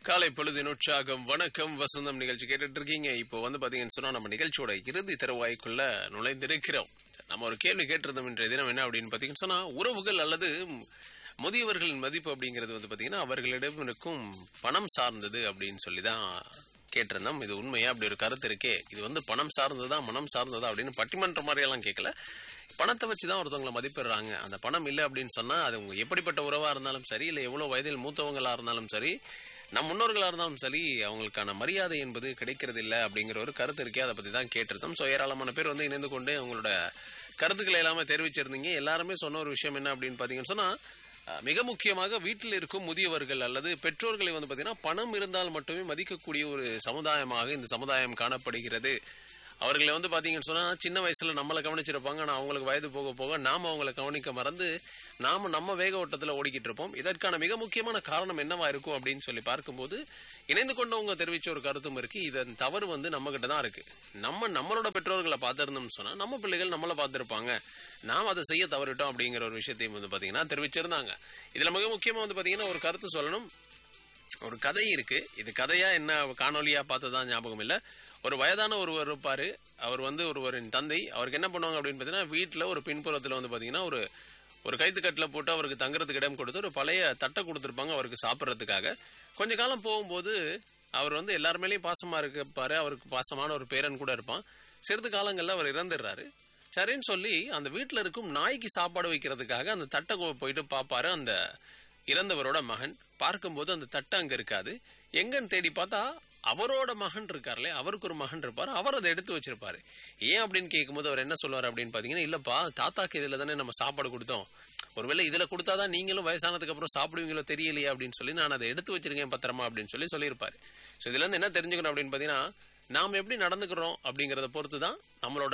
காலை பொழுதின் உற்சாகம் வணக்கம் வசந்தம் நிகழ்ச்சி கேட்டுட்டு இருக்கீங்க இப்போ வந்து பாத்தீங்கன்னு சொன்னா நம்ம நிகழ்ச்சியோட இறுதி தருவாய்க்குள்ள நுழைந்திருக்கிறோம் நம்ம ஒரு கேள்வி கேட்டிருந்தோம் இன்றைய தினம் என்ன அப்படின்னு பாத்தீங்கன்னு சொன்னா உறவுகள் அல்லது முதியவர்களின் மதிப்பு அப்படிங்கிறது வந்து பாத்தீங்கன்னா அவர்களிடம் இருக்கும் பணம் சார்ந்தது அப்படின்னு சொல்லி தான் கேட்டிருந்தோம் இது உண்மையா அப்படி ஒரு கருத்து இருக்கே இது வந்து பணம் சார்ந்ததா மனம் சார்ந்ததா அப்படின்னு பட்டிமன்ற மாதிரியெல்லாம் கேட்கல பணத்தை வச்சு தான் ஒருத்தவங்களை மதிப்பிடுறாங்க அந்த பணம் இல்லை அப்படின்னு சொன்னா அது உங்க எப்படிப்பட்ட உறவா இருந்தாலும் சரி இல்லை எவ்வளவு வயதில் மூத்தவங்களா இருந்தாலும் சரி நம் முன்னோர்களா இருந்தாலும் சரி அவங்களுக்கான மரியாதை என்பது கிடைக்கிறது இல்லை அப்படிங்கிற ஒரு கருத்து இருக்கே அதை பத்தி தான் கேட்டிருந்தோம் ஸோ ஏராளமான பேர் வந்து இணைந்து கொண்டு அவங்களோட கருத்துக்களை எல்லாமே தெரிவிச்சிருந்தீங்க எல்லாருமே சொன்ன ஒரு விஷயம் என்ன அப்படின்னு பாத்தீங்கன்னு சொன்னா அஹ், மிக முக்கியமாக வீட்டில் இருக்கும் முதியவர்கள் அல்லது பெற்றோர்களை வந்து பார்த்தீங்கன்னா பணம் இருந்தால் மட்டுமே மதிக்கக்கூடிய ஒரு சமுதாயமாக இந்த சமுதாயம் காணப்படுகிறது அவர்களை வந்து பார்த்தீங்கன்னு சொன்னால் சின்ன வயசில் நம்மளை கவனிச்சிருப்பாங்க ஆனால் அவங்களுக்கு வயது போக போக நாம் அவங்கள கவனிக்க மறந்து நாம் நம்ம வேக ஓட்டத்தில் ஓடிக்கிட்டு இருப்போம் இதற்கான மிக முக்கியமான காரணம் என்னவா இருக்கும் அப்படின்னு சொல்லி பார்க்கும்போது இணைந்து கொண்டவங்க தெரிவித்த ஒரு கருத்தும் இருக்கு இதன் தவறு வந்து நம்ம கிட்ட தான் இருக்கு நம்ம நம்மளோட பெற்றோர்களை பார்த்துருந்தோம்னு சொன்னால் நம்ம பிள்ளைகள் நம்மளை பார்த்துருப்பாங்க நாம் அதை செய்ய தவறிட்டோம் அப்படிங்கிற ஒரு விஷயத்தையும் வந்து பார்த்தீங்கன்னா தெரிவிச்சிருந்தாங்க இதில் மிக முக்கியமாக வந்து பார்த்தீங்கன்னா ஒரு கருத்து சொல்லணும் ஒரு கதை இருக்கு இது கதையா என்ன காணொலியா பார்த்ததா ஞாபகம் இல்ல ஒரு வயதான ஒருவர் இருப்பாரு அவர் வந்து ஒருவரின் தந்தை அவருக்கு என்ன பண்ணுவாங்க அப்படின்னு பார்த்தீங்கன்னா வீட்டில் ஒரு பின்புறத்தில் வந்து பார்த்தீங்கன்னா ஒரு ஒரு கைத்துக்கட்டில் போட்டு அவருக்கு தங்குறதுக்கு இடம் கொடுத்து ஒரு பழைய தட்டை கொடுத்துருப்பாங்க அவருக்கு சாப்பிட்றதுக்காக கொஞ்ச காலம் போகும்போது அவர் வந்து எல்லார் மேலேயும் பாசமா இருப்பாரு அவருக்கு பாசமான ஒரு பேரன் கூட இருப்பான் சிறிது காலங்களில் அவர் இறந்துடுறாரு சரின்னு சொல்லி அந்த வீட்டில் இருக்கும் நாய்க்கு சாப்பாடு வைக்கிறதுக்காக அந்த தட்டை கொ- போயிட்டு பார்ப்பாரு அந்த இறந்தவரோட மகன் பார்க்கும்போது அந்த தட்டு அங்க இருக்காது எங்கன்னு தேடி பார்த்தா அவரோட மகன் இருக்கார்ல அவருக்கு ஒரு மகன் இருப்பார் அவர் அதை எடுத்து வச்சிருப்பாரு ஏன் அப்படின்னு கேட்கும்போது அவர் என்ன சொல்லுவார் அப்படின்னு பாத்தீங்கன்னா இல்லப்பா தாத்தாக்கு இதுல தானே நம்ம சாப்பாடு கொடுத்தோம் ஒருவேளை இதுல கொடுத்தாதான் நீங்களும் வயசானதுக்கு அப்புறம் சாப்பிடுவீங்களோ தெரியலையே அப்படின்னு சொல்லி நான் அதை எடுத்து வச்சிருக்கேன் பத்திரமா அப்படின்னு சொல்லி சொல்லியிருப்பாரு ஸோ இதுல இருந்து என்ன தெரிஞ்சுக்கணும் அப்படின்னு பாத்தீங்கன்னா நாம் எப்படி நடந்துக்கிறோம் அப்படிங்கறத பொறுத்து தான் நம்மளோட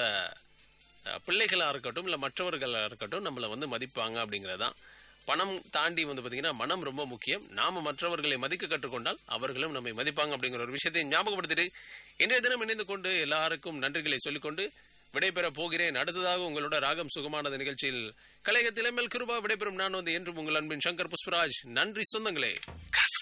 அஹ் பிள்ளைகளா இருக்கட்டும் இல்ல மற்றவர்களா இருக்கட்டும் நம்மளை வந்து மதிப்பாங்க அப்படிங்கறதுதான் பணம் தாண்டி வந்து பாத்தீங்கன்னா மனம் ரொம்ப முக்கியம் நாம மற்றவர்களை மதிக்க கற்றுக்கொண்டால் அவர்களும் நம்மை மதிப்பாங்க அப்படிங்கிற ஒரு விஷயத்தை ஞாபகப்படுத்திட்டு இன்றைய தினம் இணைந்து கொண்டு எல்லாருக்கும் நன்றிகளை சொல்லிக்கொண்டு விடைபெற போகிறேன் அடுத்ததாக உங்களோட ராகம் சுகமானது நிகழ்ச்சியில் கலையகத்தில் எம்எல் கிருபா விடைபெறும் நான் வந்து என்றும் உங்கள் அன்பின் சங்கர் புஷ்பராஜ் நன்றி சொந்தங்களே